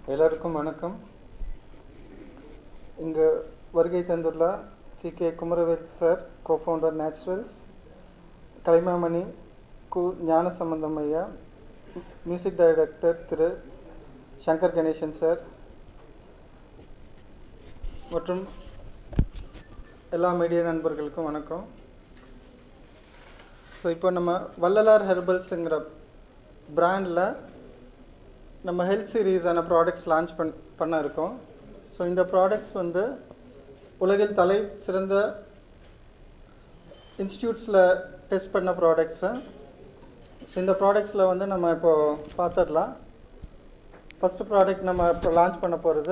எல்லாருக்கும் வணக்கம் இங்கு வருகை தந்துள்ள C K Kumaravel sir cofounder Naturals Kalaimamani கு ஞானசம்பந்தம் ஐயா music director Thiru Shankar Ganesan sir மற்றும் எல்லா மீடியா நண்பர்களுக்கும் வணக்கம் ஸோ இப்போ நம்ம வள்ளலார் ஹெர்பல்ஸுங்கிற பிராண்டில் நம்ம ஹெல்த் சீரீஸான ப்ராடக்ட்ஸ் லான்ச் பண் பண்ண இருக்கோம் ஸோ இந்த ப்ராடக்ட்ஸ் வந்து உலகில் தலை சிறந்த இன்ஸ்டியூட்ஸில் டெஸ்ட் பண்ண ப்ராடக்ட்ஸு ஸோ இந்த ப்ராடக்ட்ஸில் வந்து நம்ம இப்போது பார்த்துடலாம் ஃபஸ்ட்டு ப்ராடக்ட் நம்ம இப்போ லான்ச் பண்ண போகிறது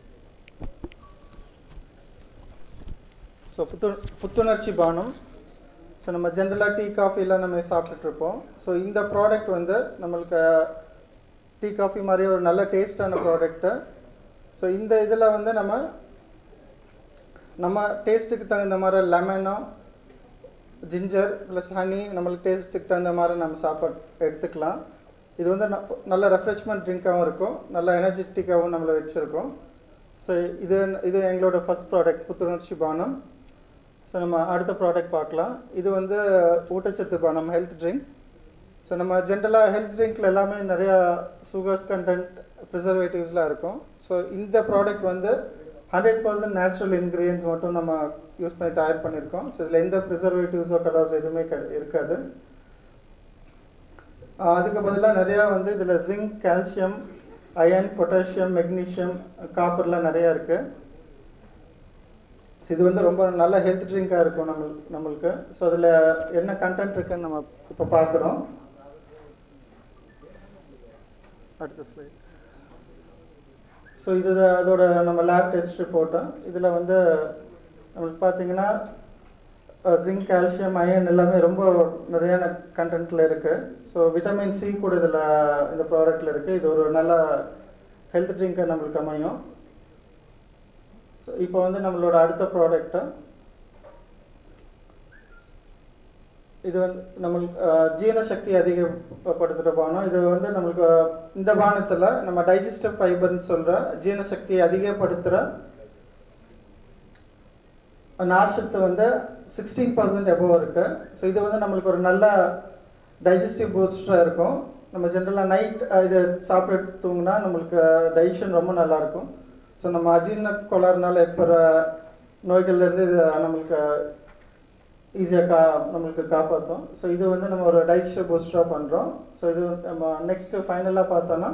ஸோ புத்து புத்துணர்ச்சி பானம் ஸோ நம்ம ஜென்ரலாக டீ காஃபிலாம் நம்ம சாப்பிட்டுட்ருப்போம் ஸோ இந்த ப்ராடக்ட் வந்து நம்மளுக்கு டீ காஃபி மாதிரி ஒரு நல்ல டேஸ்டான ப்ராடக்ட்டு ஸோ இந்த இதில் வந்து நம்ம நம்ம டேஸ்ட்டுக்கு தகுந்த மாதிரி லெமனோ ஜிஞ்சர் ப்ளஸ் ஹனி நம்மளுக்கு டேஸ்ட்டுக்கு தகுந்த மாதிரி நம்ம சாப்பாடு எடுத்துக்கலாம் இது வந்து ந- நல்ல ரெஃப்ரெஷ்மெண்ட் ட்ரிங்காகவும் இருக்கும் நல்ல எனர்ஜெட்டிக்காகவும் நம்மளை வச்சுருக்கோம் ஸோ இது இது எங்களோட ஃபஸ்ட் ப்ராடக்ட் புத்துணர்ச்சி பானம் ஸோ நம்ம அடுத்த ப்ராடக்ட் பார்க்கலாம் இது வந்து ஊட்டச்சத்து பானம் ஹெல்த் ட்ரிங்க் ஸோ நம்ம ஜென்ரலாக ஹெல்த் ட்ரிங்க்ல எல்லாமே நிறையா சுகர்ஸ் கண்டென்ட் ப்ரிசர்வேட்டிவ்ஸ்லாம் இருக்கும் ஸோ இந்த ப்ராடக்ட் வந்து ஹண்ட்ரட் பர்சன்ட் நேச்சுரல் இன்க்ரீடியன்ஸ் மட்டும் நம்ம யூஸ் பண்ணி தயார் பண்ணியிருக்கோம் ஸோ இதில் எந்த ப்ரிசர்வேட்டிவ்ஸோ கலர்ஸ் எதுவுமே கிடை இருக்காது ஆஹ் அதுக்கு பதிலாக நிறையா வந்து இதில் zinc calcium iron potassium magnesium காப்பர்லாம் நிறையா இருக்குது ஸோ இது வந்து ரொம்ப நல்ல ஹெல்த் ட்ரிங்காக இருக்கும் நம்ம நம்மளுக்கு ஸோ அதில் என்ன கண்டென்ட் இருக்குன்னு நம்ம இப்போ பார்க்குறோம் அடுத்த ஸ்லைட் ஸோ இது தான் அதோட நம்ம லேப் டெஸ்ட் ரிப்போர்ட்டு இதில் வந்து நம்மளுக்கு பார்த்தீங்கன்னா ஜிங்க் கால்சியம் அயன் எல்லாமே ரொம்ப நிறையான கண்டென்ட்டில் இருக்குது ஸோ விட்டமின் சி கூட இதில் இந்த ப்ராடக்ட்டில் இருக்குது இது ஒரு நல்ல ஹெல்த் ட்ரிங்காக நம்மளுக்கு அமையும் ஸோ இப்போ வந்து நம்மளோட அடுத்த ப்ராடக்ட்டு இது வந்து நம்மளுக்கு அஹ், ஜீரண சக்தி அதிகப்படுத்துகிற பானம் இது வந்து நம்மளுக்கு அஹ், இந்த பானத்தில் நம்ம டைஜஸ்டிவ் ஃபைபர்னு சொல்கிற ஜீரண சக்தியை அதிகப்படுத்துகிற நார்சத்து வந்து சிக்ஸ்டீன் பர்சன்ட் எபோவ் இருக்குது ஸோ இது வந்து நம்மளுக்கு ஒரு நல்ல டைஜஸ்டிவ் பூஸ்டராக இருக்கும் நம்ம ஜென்ரலாக நைட் இது சாப்பிட்டு தூங்கினா நம்மளுக்கு டைஜஷன் ரொம்ப நல்லாயிருக்கும் ஸோ நம்ம அஜீர்ண கோளாறுனால ஏற்படுற நோய்கள்லேருந்து இது நம்மளுக்கு ஈஸியாக கா நம்மளுக்கு காப்பாற்றும் ஸோ இது வந்து நம்ம ஒரு டைஜஸ்டிவ் பூஸ்டராக பண்ணுறோம் ஸோ இது வந்து நம்ம நெக்ஸ்ட்டு ஃபைனலாக பார்த்தோன்னா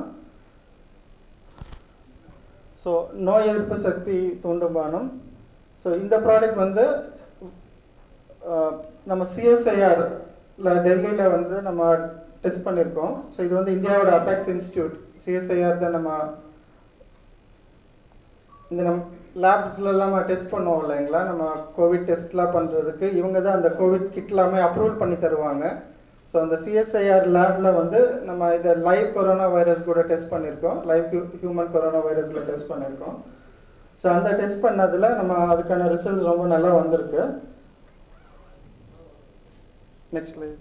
ஸோ நோய் எதிர்ப்பு சக்தி தூண்டும் பானம் ஸோ இந்த ப்ராடக்ட் வந்து அஹ், நம்ம சிஎஸ்ஐஆர்ல டெல்லியில் வந்து நம்ம டெஸ்ட் பண்ணியிருக்கோம் ஸோ இது வந்து இந்தியாவோட அபேக்ஸ் இன்ஸ்டியூட் சிஎஸ்ஐஆர் தான் நம்ம இந்த நம் லேப்ஸ்லாம் நம்ம டெஸ்ட் பண்ணுவோம் இல்லைங்களா நம்ம கோவிட் டெஸ்ட்லாம் பண்ணுறதுக்கு இவங்க தான் அந்த கோவிட் கிட் எல்லாமே அப்ரூவல் பண்ணி தருவாங்க ஸோ அந்த சிஎஸ்ஐஆர் லேபில் வந்து நம்ம இதை லைவ் கொரோனா வைரஸ் கூட டெஸ்ட் பண்ணியிருக்கோம் லைவ் ஹியூமன் கொரோனா வைரஸில் டெஸ்ட் பண்ணியிருக்கோம் ஸோ அந்த டெஸ்ட் பண்ணதில் நம்ம அதுக்கான ரிசல்ட்ஸ் ரொம்ப நல்லா வந்திருக்கு நெக்ஸ்ட் ஸ்லைட்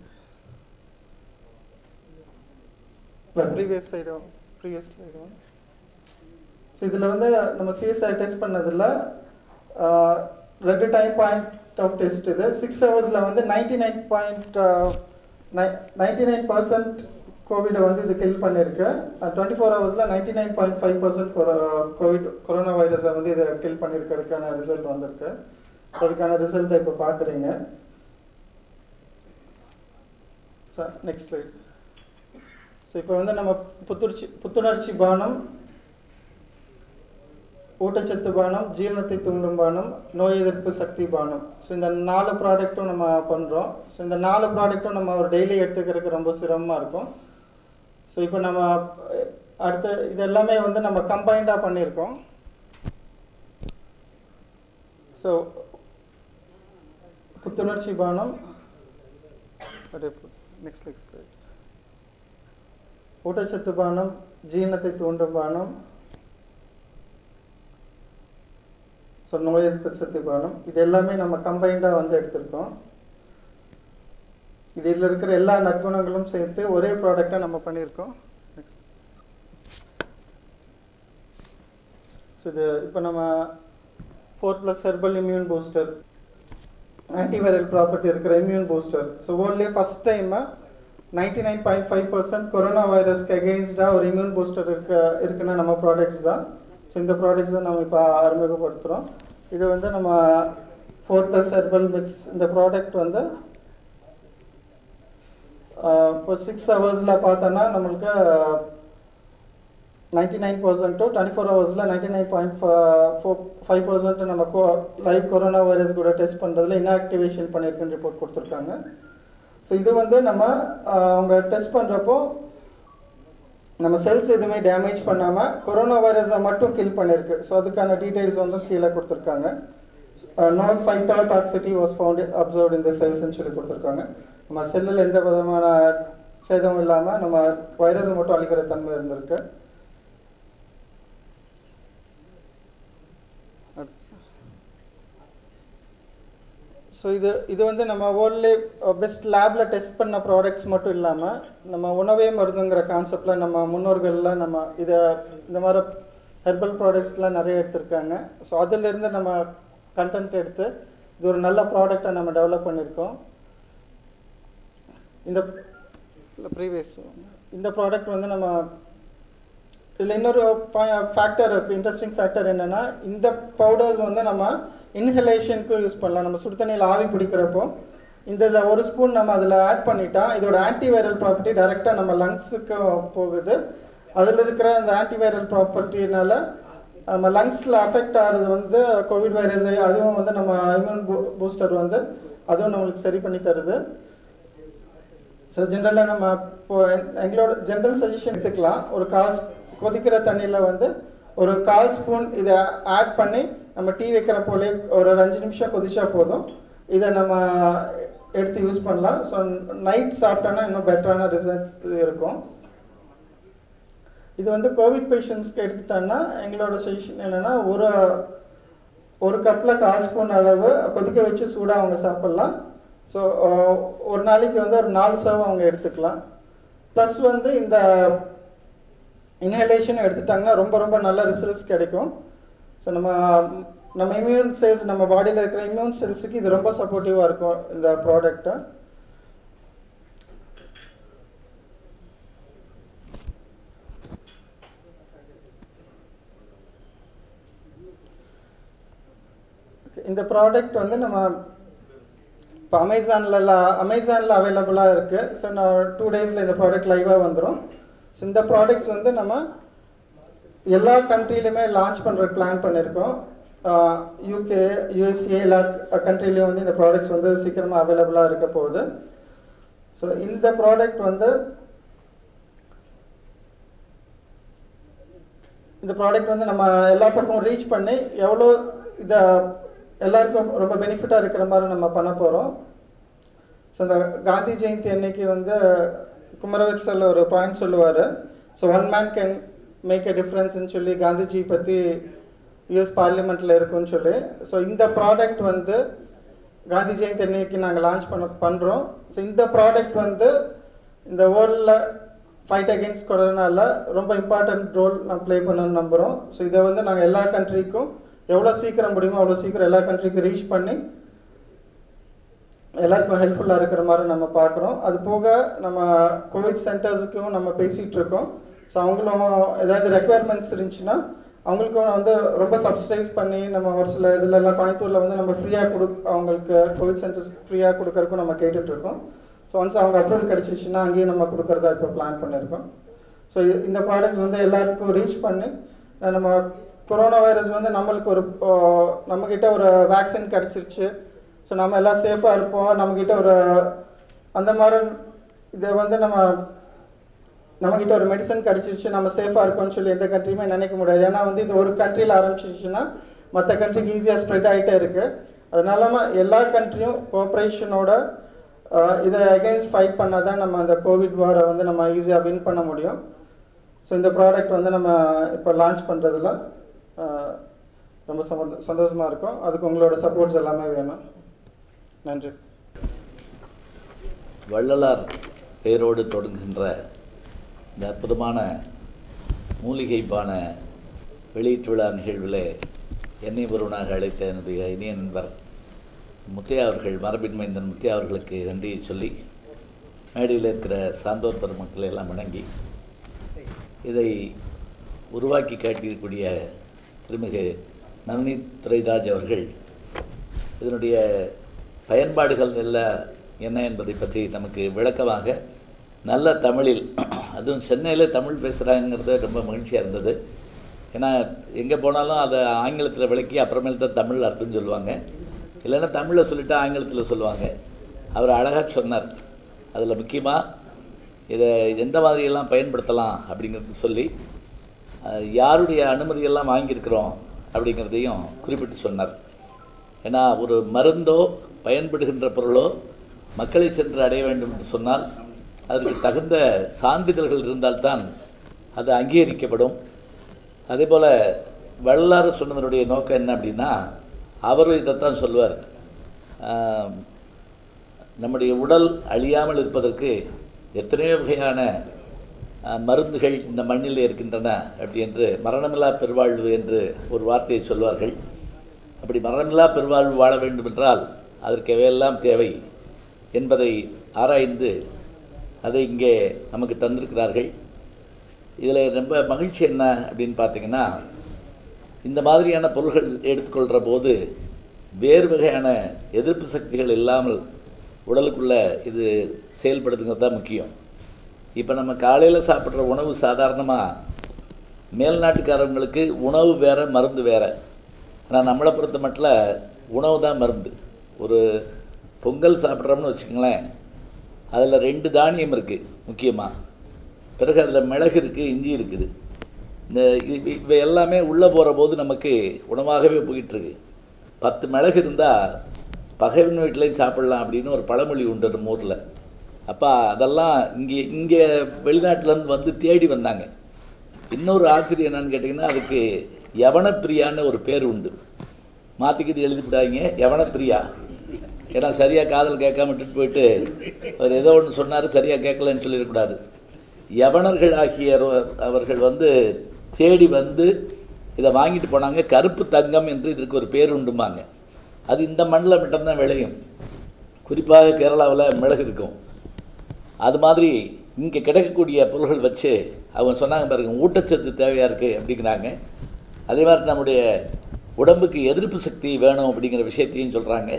ப்ரீவியஸ் சைடும் ப்ரீவியஸ் ஸ்லைடும் ஸோ இதில் வந்து நம்ம சிஎஸ்ஐ டெஸ்ட் பண்ணதில் ரெண்டு டைம் பாயிண்ட் ஆஃப் டெஸ்ட் இது சிக்ஸ் ஹவர்ஸில் வந்து ninety nine point ninety nine percent கோவிடை வந்து இது கில் பண்ணியிருக்கு டுவெண்ட்டி ஃபோர் ஹவர்ஸில் ninety nine point five percent covid corona வைரஸை வந்து இதை கில் பண்ணியிருக்கிறதுக்கான ரிசல்ட் வந்திருக்கு ஸோ அதுக்கான ரிசல்ட்டை இப்போ பார்க்குறீங்க சார் நெக்ஸ்ட் ஸ்லைட் ஸோ இப்போ வந்து நம்ம புத்துணர்ச்சி புத்துணர்ச்சி பானம் ஊட்டச்சத்து பானம் ஜீரணத்தை தூண்டும் பானம் நோய் எதிர்ப்பு சக்தி பானம் ஸோ இந்த நாலு ப்ராடக்ட்டும் நம்ம பண்ணுறோம் ஸோ இந்த நாலு ப்ராடக்ட்டும் நம்ம ஒரு டெய்லி எடுத்துக்கிறதுக்கு ரொம்ப சிரமமாக இருக்கும் ஸோ இப்போ நம்ம அஹ், அடுத்து இது எல்லாமே வந்து நம்ம கம்பைண்டாக பண்ணியிருக்கோம் ஸோ புத்துணர்ச்சி பானம் நெக்ஸ்ட் நெக்ஸ்ட் ஊட்டச்சத்து பானம் ஜீரணத்தை தூண்டும் பானம் ஸோ நோய் எதிர்ப்பு சக்தி பானம் இது எல்லாமே நம்ம கம்பைண்டாக வந்து எடுத்திருக்கோம் இதில் இருக்கிற எல்லா நற்குணங்களும் சேர்த்து ஒரே ப்ராடக்டாக நம்ம பண்ணியிருக்கோம் ஸோ இது இப்போ நம்ம four plus herbal immune booster antiviral property இருக்கிற இம்யூன் பூஸ்டர் ஸோ வேர்ல்ட்லேயே first time ninety nine point five percent corona வைரஸ்க்கு அகெயின்ஸ்டாக ஒரு இம்யூன் பூஸ்டர் இருக்க இருக்குன்னா நம்ம ப்ராடக்ட்ஸ் தான் ஸோ இந்த ப்ராடக்ட்ஸ் தான் நம்ம இப்போ அறிமுகப்படுத்துகிறோம் இது வந்து நம்ம ஃபோர் ப்ளஸ் ஹெர்பல் மிக்ஸ் இந்த ப்ராடக்ட் வந்து ஆஹ், இப்போ சிக்ஸ் ஹவர்ஸில் பார்த்தோன்னா நம்மளுக்கு ninety nine percent twenty four ஹவர்ஸில் ninety nine point four five percent நம்ம கோ லைவ் கொரோனா வைரஸ் கூட டெஸ்ட் பண்ணுறதுல இன்ஆக்டிவேஷன் பண்ணியிருக்குன்னு ரிப்போர்ட் கொடுத்துருக்காங்க ஸோ இது வந்து நம்ம ஆஹ், அவங்க டெஸ்ட் பண்ணுறப்போ நம்ம செல்ஸ் எதுவுமே டேமேஜ் பண்ணாமல் கொரோனா வைரஸை மட்டும் கில் பண்ணியிருக்கு ஸோ அதுக்கான டீட்டெயில்ஸ் வந்து கீழே கொடுத்துருக்காங்க no cytotoxicity was found observe இந்த செல்ஸ்ன்னு சொல்லி கொடுத்துருக்காங்க நம்ம செல்லில் எந்த விதமான சேதமும் இல்லாமல் நம்ம வைரஸை மட்டும் அழிக்கிற தன்மை இருந்திருக்கு ஸோ இது இது வந்து நம்ம வேர்ல்ட்லே பெஸ்ட் லேபில் டெஸ்ட் பண்ண ப்ராடக்ட்ஸ் மட்டும் இல்லாமல் நம்ம உணவே மருந்துங்கிற கான்செப்டில் நம்ம முன்னோர்கள்லாம் நம்ம இதை இந்த மாதிரி ஹெர்பல் ப்ராடக்ட்ஸ்லாம் நிறைய எடுத்திருக்காங்க ஸோ அதிலிருந்து நம்ம கண்டென்ட் எடுத்து இது ஒரு நல்ல ப்ராடக்டை நம்ம டெவலப் பண்ணியிருக்கோம் இந்த ப்ரீவியஸ் இந்த ப்ராடக்ட் வந்து நம்ம இதில் இன்னொரு ஃபேக்டர் இருக்கு இன்ட்ரெஸ்டிங் ஃபேக்டர் என்னன்னா இந்த பவுடர்ஸ் வந்து நம்ம இன்ஹலேஷனுக்கு யூஸ் பண்ணலாம் நம்ம சுடு தண்ணியில் ஆவி பிடிக்கிறப்போ இந்த இதுல ஒரு ஸ்பூன் நம்ம அதில் ஆட் பண்ணிட்டா இதோட ஆன்டிவைரல் ப்ராப்பர்ட்டி டைரெக்டாக நம்ம லங்ஸுக்கு போகுது அதில் இருக்கிற அந்த ஆன்டிவைரல் ப்ராப்பர்ட்டினால நம்ம லங்ஸில் அஃபெக்ட் ஆகிறது வந்து கோவிட் வைரஸ் அதுவும் வந்து நம்ம இம்யூன் பூஸ்டர் வந்து அதுவும் நம்மளுக்கு சரி பண்ணி தருது ஸோ ஜென்ரலாக நம்ம இப்போ எ- எங்களோட ஜென்ரல் சஜஷன் எடுத்துக்கலாம் ஒரு கால் ஸ்- கொதிக்கிற தண்ணியில் வந்து ஒரு கால் ஸ்பூன் இதை ஆட் பண்ணி நம்ம டீ வைக்கிற போலே ஒரு ஒரு அஞ்சு நிமிஷம் கொதிச்சா போதும் இதை நம்ம எடுத்து யூஸ் பண்ணலாம் ஸோ நைட் சாப்பிட்டோன்னா இன்னும் பெட்டரான ரிசல்ட்ஸ் இருக்கும் இது வந்து கோவிட் பேஷண்ட்ஸ்க்கு எடுத்துட்டோன்னா எங்களோட சஜஷன் என்னன்னா ஒரு ஒரு கப்பில் கால் ஸ்பூன் அளவு கொதிக்க வச்சு சூடாக அவங்க சாப்பிட்லாம் ஸோ ஒரு நாளைக்கு வந்து ஒரு நாலு சர்வ் அவங்க எடுத்துக்கலாம் ப்ளஸ் வந்து இந்த இன்ஹலேஷன் எடுத்துட்டாங்கன்னா ரொம்ப ரொம்ப நல்ல ரிசல்ட்ஸ் கிடைக்கும் ஸோ நம்ம நம்ம இம்யூன் செல்ஸ் நம்ம பாடியில் இருக்கிற இம்யூன் செல்ஸுக்கு இது ரொம்ப சப்போர்ட்டிவாக இருக்கும் இந்த ப்ராடக்ட்டை இந்த ப்ராடக்ட் வந்து நம்ம இப்போ அமேசானில் அமேசானில் அவைலபிளாக இருக்குது ஸோ நான் டூ டேஸில் இந்த ப்ராடக்ட் லைவாக வந்துடும் ஸோ இந்த ப்ராடக்ட்ஸ் வந்து நம்ம எல்லா கண்ட்ரிலையுமே லான்ச் பண்ணுறதுக்கு பிளான் பண்ணியிருக்கோம் யூகே யூஎஸ்ஏ எல்லா கண்ட்ரிலையும் வந்து இந்த ப்ராடக்ட்ஸ் வந்து சீக்கிரமாக அவைலபிளாக இருக்க போகுது ஸோ இந்த ப்ராடக்ட் வந்து இந்த ப்ராடக்ட் வந்து நம்ம எல்லா பக்கமும் ரீச் பண்ணி எவ்வளோ இதை எல்லாருக்கும் ரொம்ப பெனிஃபிட்டாக இருக்கிற மாதிரி நம்ம பண்ண போகிறோம் ஸோ இந்த காந்தி ஜெயந்தி அன்னைக்கு வந்து குமரவேசல் ஒரு பாயிண்ட் சொல்லுவார் so one man can make a டிஃப்ரென்ஸ்னு சொல்லி காந்திஜி பற்றி யூஎஸ் பார்லிமெண்ட்டில் இருக்குன்னு சொல்லி ஸோ இந்த ப்ராடக்ட் வந்து காந்தி ஜெயந்தி அன்னைக்கு நாங்கள் லான்ச் பண்ண பண்ணுறோம் ஸோ இந்த ப்ராடக்ட் வந்து இந்த வேர்ல்டில் ஃபைட் அகேன்ஸ்ட் கொரோனால ரொம்ப இம்பார்ட்டன்ட் ரோல் நான் ப்ளே பண்ணணும்னு நம்புகிறோம் ஸோ இதை வந்து நாங்கள் எல்லா கண்ட்ரிக்கும் எவ்வளோ சீக்கிரம் முடியுமோ அவ்வளோ சீக்கிரம் எல்லா கண்ட்ரிக்கும் ரீச் பண்ணி எல்லாருக்கும் ஹெல்ப்ஃபுல்லாக இருக்கிற மாதிரி நம்ம பார்க்குறோம் அது போக நம்ம கோவிட் சென்டர்ஸுக்கும் நம்ம பேசிகிட்டு இருக்கோம் ஸோ அவங்களும் ஏதாவது ரெக்குயர்மெண்ட்ஸ் இருந்துச்சுன்னா அவங்களுக்கும் வந்து ரொம்ப சப்சிடைஸ் பண்ணி நம்ம ஒரு சில இதுல எல்லாம் கோயம்புத்தூரில் வந்து நம்ம ஃப்ரீயாக கொடு அவங்களுக்கு கோவிட் சென்டர்ஸ் ஃப்ரீயாக கொடுக்கறதுக்கும் நம்ம கேட்டுட்டு இருக்கோம் ஸோ ஒன்ஸ் அவங்க அப்ரூவல் கிடச்சிச்சுன்னா அங்கேயும் நம்ம கொடுக்கறதா இப்போ பிளான் பண்ணியிருக்கோம் ஸோ இந்த ப்ராடக்ட்ஸ் வந்து எல்லாருக்கும் ரீச் பண்ணி அஹ் நம்ம கொரோனா வைரஸ் வந்து நம்மளுக்கு ஒரு அஹ் நம்மக்கிட்ட ஒரு வேக்சின் கிடச்சிருச்சு ஸோ நம்ம எல்லாம் சேஃபாக இருப்போம் நம்மக்கிட்ட ஒரு அந்த மாதிரி இதை வந்து நம்ம நம்மக்கிட்ட ஒரு மெடிசன் கிடச்சிருச்சு நம்ம சேஃபாக இருக்கோம்னு சொல்லி எந்த கண்ட்ரியுமே நினைக்க முடியாது ஏன்னா வந்து இது ஒரு கண்ட்ரியில் ஆரம்பிச்சிருச்சுன்னா மற்ற கண்ட்ரிக்கு ஈஸியாக ஸ்ப்ரெட் ஆகிட்டே இருக்கு அதனால நம்ம எல்லா கண்ட்ரியும் கோஆப்ரேஷனோட இதை அகெயின்ஸ்ட் ஃபைட் பண்ணால் தான் நம்ம அந்த கோவிட் வாரை வந்து நம்ம ஈஸியாக வின் பண்ண முடியும் ஸோ இந்த ப்ராடக்ட் வந்து நம்ம இப்போ லான்ச் பண்ணுறதுல ரொம்ப சம சந்தோஷமாக இருக்கும் அதுக்கு உங்களோட சப்போர்ட்ஸ் எல்லாமே வேணும் நன்றி வள்ளலார் பெயரோடு தொடங்குகின்ற இந்த அற்புதமான மூலிகைப்பான வெளியீட்டு விழா நிகழ்வில் என்னை ஒருவனாக அழைத்த என்னுடைய இனிய நண்பர் முத்தையா அவர்கள் மரபின் மைந்தன் முத்தையா அவர்களுக்கு நன்றியை சொல்லி மேடையில் இருக்கிற சான்றோர் பெருமக்களை எல்லாம் வணங்கி இதை உருவாக்கி காட்டியிருக்கக்கூடிய திருமிகு நவநீத் துரைராஜ் அவர்கள் இதனுடைய பயன்பாடுகள் எல்லாம் என்ன என்பதை பற்றி நமக்கு விளக்கமாக நல்ல தமிழில் அதுவும் சென்னையில் தமிழ் பேசுகிறாங்கிறது ரொம்ப மகிழ்ச்சியாக இருந்தது ஏன்னா எங்கே போனாலும் அதை ஆங்கிலத்தில் விளக்கி அப்புறமேல் தான் தமிழ் அர்த்தம் சொல்லுவாங்க இல்லைன்னா தமிழில் சொல்லிட்டு ஆங்கிலத்தில் சொல்லுவாங்க அவர் அழகாக சொன்னார் அதில் முக்கியமாக இதை எந்த மாதிரியெல்லாம் பயன்படுத்தலாம் அப்படிங்கிறது சொல்லி அஹ், யாருடைய அனுமதியெல்லாம் வாங்கியிருக்கிறோம் அப்படிங்கிறதையும் குறிப்பிட்டு சொன்னார் ஏன்னா ஒரு மருந்தோ பயன்படுகின்ற பொருளோ மக்களை சென்று அடைய வேண்டும் என்று சொன்னால் அதற்கு தகுந்த சான்றிதழ்கள் இருந்தால்தான் அது அங்கீகரிக்கப்படும் அதே போல் வள்ளலாறு சொன்னதனுடைய நோக்கம் என்ன அப்படின்னா அவரும் இதைத்தான் சொல்லுவார் ஆம், நம்முடைய உடல் அழியாமல் இருப்பதற்கு எத்தனையோ வகையான அஹ், மருந்துகள் இந்த மண்ணில் இருக்கின்றன அப்படி என்று மரணமில்லா பெருவாழ்வு என்று ஒரு வார்த்தையை சொல்வார்கள் அப்படி மரணமில்லா பெருவாழ்வு வாழ வேண்டும் என்றால் அதற்கு எவையெல்லாம் தேவை என்பதை ஆராய்ந்து அதை இங்கே நமக்கு தந்திருக்கிறார்கள் இதில் ரொம்ப மகிழ்ச்சி என்ன அப்படின்னு பார்த்தீங்கன்னா இந்த மாதிரியான பொருள்கள் எடுத்துக்கொள்கிற போது வேறு வகையான எதிர்ப்பு சக்திகள் இல்லாமல் உடலுக்குள்ளே இது செயல்படுதுங்கிறது தான் முக்கியம் இப்போ நம்ம காலையில் சாப்பிட்ற உணவு சாதாரணமாக மேல்நாட்டுக்காரங்களுக்கு உணவு வேறு மருந்து வேறு ஆனால் நம்மளை பொறுத்த மட்டும் உணவு தான் மருந்து ஒரு பொங்கல் சாப்பிட்றோம்னு வச்சுக்கோங்களேன் அதில் ரெண்டு தானியம் இருக்குது முக்கியமாக பிறகு அதில் மிளகு இருக்குது இஞ்சி இருக்குது இந்த இ- இவை எல்லாமே உள்ளே போகிற போது நமக்கு உணவாகவே போயிட்டுருக்கு பத்து மிளகு இருந்தால் பகைவன் வீட்லேயும் சாப்பிடலாம் அப்படின்னு ஒரு பழமொழி உண்டு நம்ம ஊரில் அப்போ அதெல்லாம் இங்கே இங்கே வெளிநாட்டிலேருந்து வந்து தேடி வந்தாங்க இன்னொரு ஆச்சரியம் என்னன்னு கேட்டிங்கன்னா அதுக்கு யவனப்பிரியான்னு ஒரு பேர் உண்டு மாற்றிக்கிட்டு எழுதிவிட்டாங்க யவனப்பிரியா ஏன்னா சரியாக காதல் கேட்காம விட்டுட்டு போயிட்டு அவர் ஏதோ ஒன்று சொன்னார் சரியாக கேட்கலன்னு சொல்லிடக்கூடாது யவனர்கள் ஆகிய ரு- அவர்கள் வந்து தேடி வந்து இதை வாங்கிட்டு போனாங்க கருப்பு தங்கம் என்று இதற்கு ஒரு பேர் உண்டுமாங்க அது இந்த மண்ணில் மட்டும்தான் விளையும் குறிப்பாக கேரளாவில் மிளகு இருக்கும் அது மாதிரி இங்கே கிடைக்கக்கூடிய பொருள்கள் வச்சு அவங்க சொன்னாங்க பாருங்க ஊட்டச்சத்து தேவையாக இருக்குது அப்படிங்கிறாங்க அதே மாதிரி நம்முடைய உடம்புக்கு எதிர்ப்பு சக்தி வேணும் அப்படிங்கிற விஷயத்தையும் சொல்கிறாங்க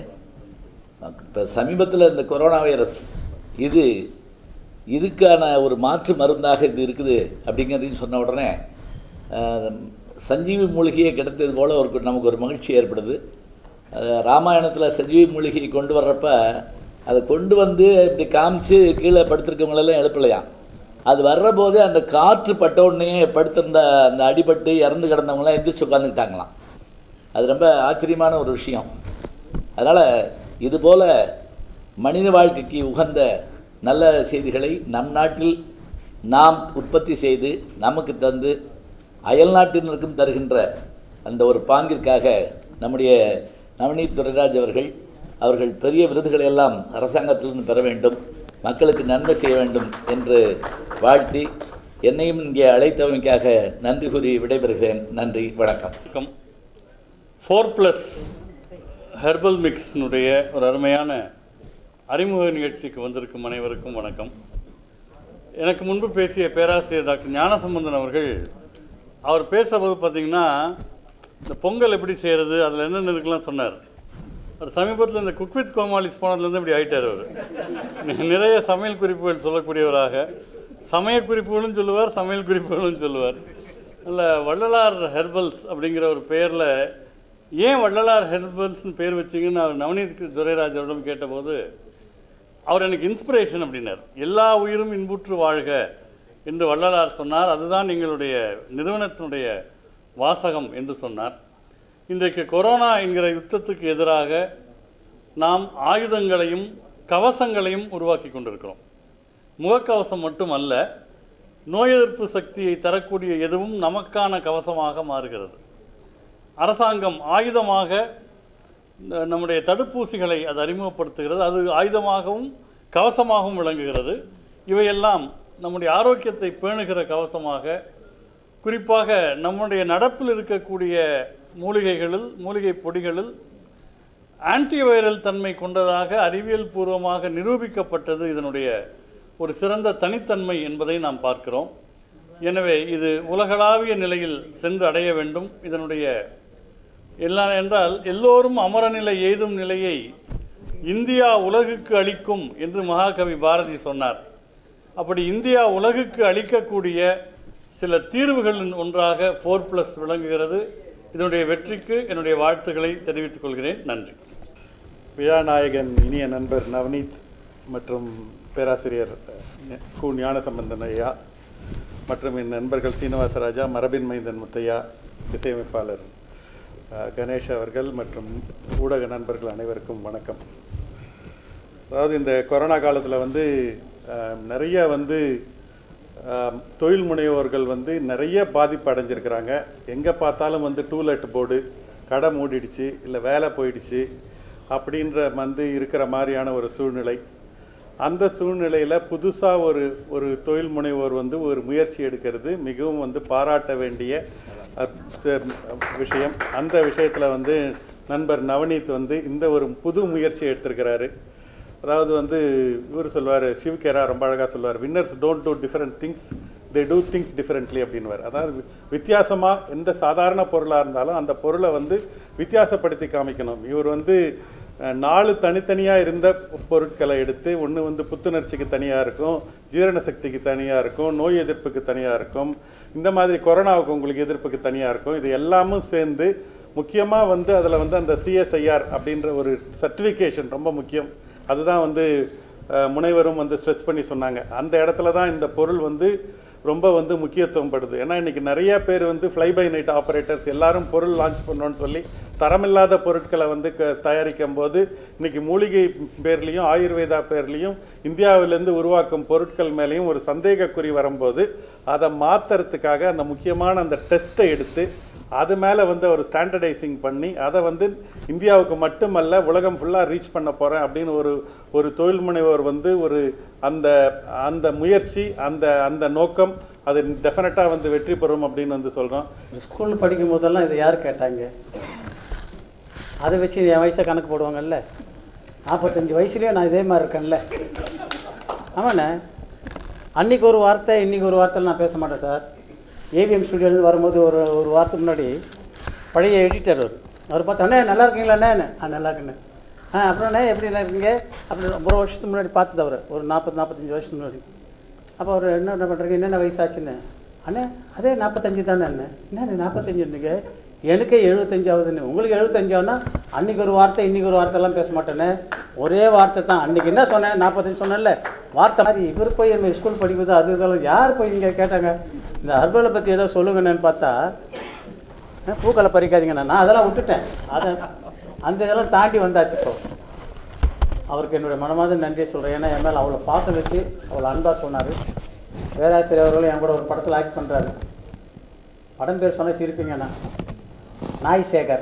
இப்போ சமீபத்தில் இந்த கொரோனா வைரஸ் இது இதுக்கான ஒரு மாற்று மருந்தாக இது இருக்குது அப்படிங்கிறதையும் சொன்ன உடனே அஹ், சஞ்சீவி மூலிகையை கிடைத்தது போல் ஒரு நமக்கு ஒரு மகிழ்ச்சி ஏற்படுது அஹ், ராமாயணத்தில் சஞ்சீவி மூலிகையை கொண்டு வர்றப்ப அதை கொண்டு வந்து இப்படி காமிச்சு கீழே படுத்திருக்கவங்களெல்லாம் எழுப்பலையாம் அது வர்ற போதே அந்த காற்று பட்ட உடனே படுத்திருந்த அந்த அடிபட்டு இறந்து கிடந்தவங்களாம் எந்திரிச்சு உட்காந்துக்கிட்டாங்களாம் அது ரொம்ப ஆச்சரியமான ஒரு விஷயம் அதனால் இதுபோல் மனித வாழ்க்கைக்கு உகந்த நல்ல செய்திகளை நம் நாட்டில் நாம் உற்பத்தி செய்து நமக்கு தந்து அயல் நாட்டினருக்கும் தருகின்ற அந்த ஒரு பாங்கிற்காக நம்முடைய நவநீத் துரைராஜ் அவர்கள் அவர்கள் பெரிய விருதுகளை எல்லாம் அரசாங்கத்திலிருந்து பெற வேண்டும் மக்களுக்கு நன்மை செய்ய வேண்டும் என்று வாழ்த்தி என்னையும் இங்கே அழைத்தவனுக்காக நன்றி கூறி விடைபெறுகிறேன் நன்றி வணக்கம் வணக்கம் ஃபோர் ப்ளஸ் ஹெர்பல் மிக்ஸ்னுடைய ஒரு அருமையான அறிமுக நிகழ்ச்சிக்கு வந்திருக்கும் அனைவருக்கும் வணக்கம் எனக்கு முன்பு பேசிய பேராசிரியர் டாக்டர் ஞானசம்பந்தன் அவர்கள் அவர் பேசுகிறபோது பார்த்தீங்கன்னா இந்த பொங்கல் எப்படி செய்கிறது அதில் என்னென்ன இருக்குலாம் சொன்னார் அவர் சமீபத்தில் இந்த குக் வித் கோமாளிஸ் போனதுலேருந்து இப்படி ஆயிட்டார் அவர் நிறைய சமையல் குறிப்புகள் சொல்லக்கூடியவராக சமய குறிப்புகளும் சொல்லுவார் சமையல் குறிப்புகளும் சொல்லுவார் அதில் வள்ளலார் ஹெர்பல்ஸ் அப்படிங்கிற ஒரு பெயரில் ஏன் வள்ளலார் ஹெர்பல்ஸ்னு பேர் வச்சிங்கன்னு அவர் நவநீத் துரைராஜ் அவரிடம் கேட்டபோது அவர் எனக்கு இன்ஸ்பிரேஷன் அப்படின்னார் எல்லா உயிரும் இன்புற்று வாழ்க என்று வள்ளலார் சொன்னார் அதுதான் எங்களுடைய நிறுவனத்தினுடைய வாசகம் என்று சொன்னார் இன்றைக்கு கொரோனா என்கிற யுத்தத்துக்கு எதிராக நாம் ஆயுதங்களையும் கவசங்களையும் உருவாக்கி கொண்டிருக்கிறோம் முகக்கவசம் மட்டுமல்ல நோய் எதிர்ப்பு சக்தியை தரக்கூடிய எதுவும் நமக்கான கவசமாக மாறுகிறது அரசாங்கம் ஆயுதமாக ந- நம்முடைய தடுப்பூசிகளை அது அறிமுகப்படுத்துகிறது அது ஆயுதமாகவும் கவசமாகவும் விளங்குகிறது இவையெல்லாம் நம்முடைய ஆரோக்கியத்தை பேணுகிற கவசமாக குறிப்பாக நம்முடைய நடப்பில் இருக்கக்கூடிய மூலிகைகளில் மூலிகை பொடிகளில் ஆன்டிவைரல் தன்மை கொண்டதாக அறிவியல் பூர்வமாக நிரூபிக்கப்பட்டது இதனுடைய ஒரு சிறந்த தனித்தன்மை என்பதை நாம் பார்க்கிறோம் எனவே இது உலகளாவிய நிலையில் சென்று அடைய வேண்டும் இதனுடைய எல்லா என்றால் எல்லோரும் அமரநிலை எய்தும் நிலையை இந்தியா உலகுக்கு அளிக்கும் என்று மகாகவி பாரதி சொன்னார் அப்படி இந்தியா உலகுக்கு அளிக்கக்கூடிய சில தீர்வுகளின் ஒன்றாக ஃபோர் ப்ளஸ் விளங்குகிறது இதனுடைய வெற்றிக்கு என்னுடைய வாழ்த்துக்களை தெரிவித்துக் கொள்கிறேன் நன்றி விழாநாயகன் இனிய நண்பர் நவநீத் மற்றும் பேராசிரியர் அஹ், கு ஞானசம்பந்தன் ஐயா மற்றும் என் நண்பர்கள் சீனிவாசராஜா மரபின் மைந்தன் முத்தையா இசையமைப்பாளர் அஹ், கணேஷ் அவர்கள் மற்றும் ஊடக நண்பர்கள் அனைவருக்கும் வணக்கம் அதாவது இந்த கொரோனா காலத்தில் வந்து அஹ், நிறைய வந்து அஹ், தொழில் முனைவோர்கள் வந்து நிறைய பாதிப்பு அடைஞ்சிருக்கிறாங்க எங்கே பார்த்தாலும் வந்து டூலெட் போர்டு கடை மூடிடுச்சு இல்லை வேலை போயிடுச்சு அப்படின்ற வந்து இருக்கிற மாதிரியான ஒரு சூழ்நிலை அந்த சூழ்நிலையில் புதுசாக ஒரு ஒரு தொழில் முனைவோர் வந்து ஒரு முயற்சி எடுக்கிறது மிகவும் வந்து பாராட்ட வேண்டிய அஹ், ச- விஷயம் அந்த விஷயத்தில் வந்து நண்பர் நவநீத் வந்து இந்த ஒரு புது முயற்சி எடுத்திருக்கிறாரு அதாவது வந்து இவர் சொல்லுவார் சிவகேரா ரொம்ப அழகாக சொல்லுவார் winners don't do different things they do things differently அப்படின்வார் அதாவது வித்தியாசமாக எந்த சாதாரண பொருளாக இருந்தாலும் அந்த பொருளை வந்து வித்தியாசப்படுத்தி காமிக்கணும் இவர் வந்து அஹ், நாலு தனித்தனியாக இருந்த பொருட்களை எடுத்து ஒன்று வந்து புத்துணர்ச்சிக்கு தனியாக இருக்கும் ஜீரண சக்திக்கு தனியாக இருக்கும் நோய் எதிர்ப்புக்கு தனியாக இருக்கும் இந்த மாதிரி கொரோனாவுக்கு உங்களுக்கு எதிர்ப்புக்கு தனியாக இருக்கும் இது எல்லாமும் சேர்ந்து முக்கியமாக வந்து அதில் வந்து அந்த சிஎஸ்ஐஆர் அப்படின்ற ஒரு சர்டிஃபிகேஷன் ரொம்ப முக்கியம் அதுதான் வந்து அஹ், முனைவரும் வந்து ஸ்ட்ரெஸ் பண்ணி சொன்னாங்க அந்த இடத்துல தான் இந்த பொருள் வந்து ரொம்ப வந்து முக்கியத்துவம் படுது ஏன்னா இன்னைக்கு நிறைய பேர் வந்து ஃப்ளை பை நைட் ஆப்ரேட்டர்ஸ் எல்லாரும் பொருள் லான்ச் பண்ணோன்னு சொல்லி தரமில்லாத பொருட்களை வந்து க தயாரிக்கும் போது இன்னைக்கு மூலிகை பேர்லேயும் ஆயுர்வேதா பேர்லேயும் இந்தியாவிலேருந்து உருவாக்கும் பொருட்கள் மேலேயும் ஒரு சந்தேகக்குறி வரும்போது அதை மாற்றுறதுக்காக அந்த முக்கியமான அந்த டெஸ்ட்டை எடுத்து அது மேலே வந்து ஒரு ஸ்டாண்டர்டைசிங் பண்ணி அதை வந்து இந்தியாவுக்கு மட்டுமல்ல உலகம் ஃபுல்லாக ரீச் பண்ண போகிறேன் அப்படின்னு ஒரு ஒரு தொழில் முனைவோர் வந்து ஒரு அந்த அந்த முயற்சி அந்த அந்த நோக்கம் அது டெஃபினட்டாக வந்து வெற்றி பெறும் அப்படின்னு வந்து சொல்கிறோம் ஸ்கூலில் படிக்கும் போதெல்லாம் இதை யார் கேட்டாங்க அதை வச்சு என் வயசை கணக்கு போடுவாங்கல்ல நாற்பத்தஞ்சு வயசுலேயே நான் இதே மாதிரி இருக்கேன்ல ஆமாண்ணே அன்னைக்கு ஒரு வார்த்தை இன்னைக்கு ஒரு வார்த்தை நான் பேச மாட்டேன் சார் ஏவிஎம் ஸ்டுடியோலேருந்து வரும்போது ஒரு ஒரு வாரத்துக்கு முன்னாடி பழைய எடிட்டர் அவர் அவர் பார்த்து அண்ணே நல்லா இருக்கீங்களாண்ணே ஆ நல்லா இருக்கேண்ணே ஆ அப்புறம்ண்ணே எப்படி இருக்கீங்க அப்படி ரொம்ப வருஷத்துக்கு முன்னாடி பார்த்தது அவர் ஒரு நாற்பது நாற்பத்தஞ்சு வருஷத்துக்கு முன்னாடி அப்போ அவர் என்ன என்ன பண்ணுறீங்க என்னென்ன வயசாச்சுன்னு அண்ணே அதே நாற்பத்தஞ்சு தானே அண்ணே என்ன நாற்பத்தஞ்சு இருந்தீங்க எனக்கே எழுபத்தஞ்சு ஆகுதுன்னு உங்களுக்கு எழுபத்தஞ்சு ஆகுனா அன்னைக்கு ஒரு வார்த்தை இன்னைக்கு ஒரு வார்த்தைலாம் பேச மாட்டேனே ஒரே வார்த்தை தான் அன்னைக்கு என்ன சொன்னேன் நாற்பத்தஞ்சு சொன்னேன்ல வார்த்தை மாதிரி இவர் போய் நம்ம ஸ்கூல் படிக்குது அது இதெல்லாம் யார் போய் இங்கே கேட்டாங்க இந்த அர்பலை பற்றி ஏதோ சொல்லுங்கன்னு பார்த்தா அஹ், பூக்களை பறிக்காதீங்கண்ணா நான் அதெல்லாம் விட்டுட்டேன் அதை அந்த இதெல்லாம் தாண்டி வந்தாச்சு இப்போ அவருக்கு என்னுடைய மனமார்ந்த நன்றியை சொல்கிறேன் ஏன்னா என் மேலே அவ்வளோ பாசம் வச்சு அவ்வளோ அன்பாக சொன்னார் பேராசிரியர் அவர்களும் என் கூட ஒரு படத்தில் ஆக்ட் பண்ணுறாரு படம் பேர் சொன்னால் சிரிப்பீங்கண்ணா நாய் சேகர்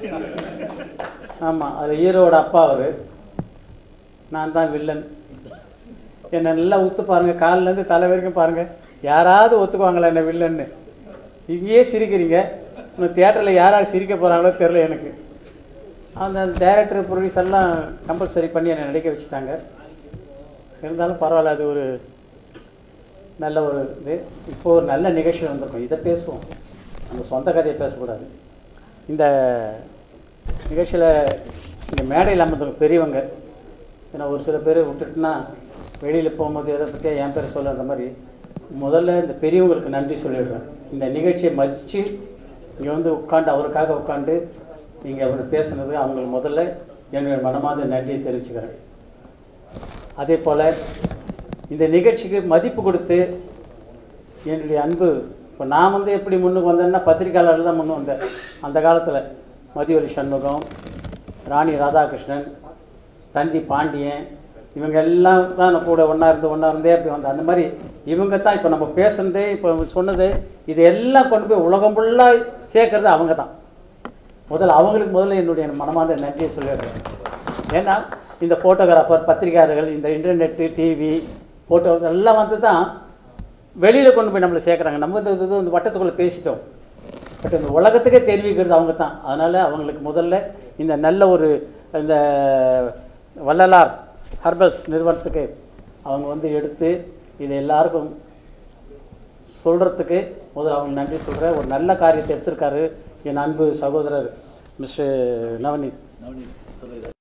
ஆமாம் அது ஹீரோவோட அப்பா அவர் நான் தான் வில்லன் என்னை நல்லா உத்து பாருங்கள் காலிலேருந்து தலை வரைக்கும் பாருங்கள் யாராவது ஒத்துக்குவாங்களா என்ன வில்லன்னு இங்கேயே சிரிக்கிறீங்க இன்னும் தியேட்டரில் யார் யார் சிரிக்க போகிறாங்களோ தெரில எனக்கு அந்த டைரக்டர் ப்ரொடியூசர் எல்லாம் கம்பல்சரி பண்ணி என்னை நடிக்க வச்சுட்டாங்க இருந்தாலும் பரவாயில்ல அது ஒரு நல்ல ஒரு இது இப்போ ஒரு நல்ல நிகழ்ச்சி வந்திருக்கும் இதை பேசுவோம் நம்ம சொந்த கதையை பேசக்கூடாது இந்த நிகழ்ச்சியில் இந்த மேடையில் அமர்ந்தவங்க பெரியவங்க ஏன்னா ஒரு சில பேர் விட்டுட்டுனா வெளியில் போகும்போது எதை பற்றியா என் பேர் சொல்லுன்ற மாதிரி முதல்ல இந்த பெரியவங்களுக்கு நன்றி சொல்லிடுறேன் இந்த நிகழ்ச்சியை மதித்து இங்கே வந்து உட்காந்து அவருக்காக உட்காந்து நீங்கள் அவர் பேசுனது அவங்களுக்கு முதல்ல என்னுடைய மனமார்ந்த நன்றியை தெரிவிச்சுக்கிறேன் அதே போல் இந்த நிகழ்ச்சிக்கு மதிப்பு கொடுத்து என்னுடைய அன்பு இப்போ நான் வந்து எப்படி முன்னுக்கு வந்தேன்னா பத்திரிக்கையாளர் தான் முன்னு வந்தேன் அந்த காலத்தில் மதிவொலி சண்முகம் ராணி ராதாகிருஷ்ணன் தந்தி பாண்டியன் இவங்க எல்லாம் தான் நான் கூட ஒன்றா இருந்து ஒன்றா இருந்தே அப்படி வந்தேன் அந்த மாதிரி இவங்க தான் இப்போ நம்ம பேசுனதே இப்போ சொன்னது இது எல்லாம் கொண்டு போய் உலகம் ஃபுல்லாக சேர்க்கறது அவங்க தான் முதல்ல அவங்களுக்கு முதல்ல என்னுடைய மனமார்ந்த நன்றியை சொல்லிடுறேன் ஏன்னா இந்த ஃபோட்டோகிராஃபர் பத்திரிகையாளர்கள் இந்த இன்டர்நெட்டு டிவி ஃபோட்டோ எல்லாம் வந்து தான் வெளியில் கொண்டு போய் நம்மளை சேர்க்குறாங்க நம்ம இந்த இது இந்த வட்டத்துக்குள்ளே பேசிட்டோம் பட் இந்த உலகத்துக்கே தெரிவிக்கிறது அவங்க தான் அதனால் அவங்களுக்கு முதல்ல இந்த நல்ல ஒரு இந்த வள்ளலார் ஹர்பல்ஸ் நிறுவனத்துக்கு அவங்க வந்து எடுத்து இதை எல்லாருக்கும் சொல்கிறதுக்கு முதல்ல அவங்க நன்றி சொல்கிறேன் ஒரு நல்ல காரியத்தை எடுத்திருக்காரு என் அன்பு சகோதரர் மிஸ்டர் நவநீத் நவனி சொல்லுங்க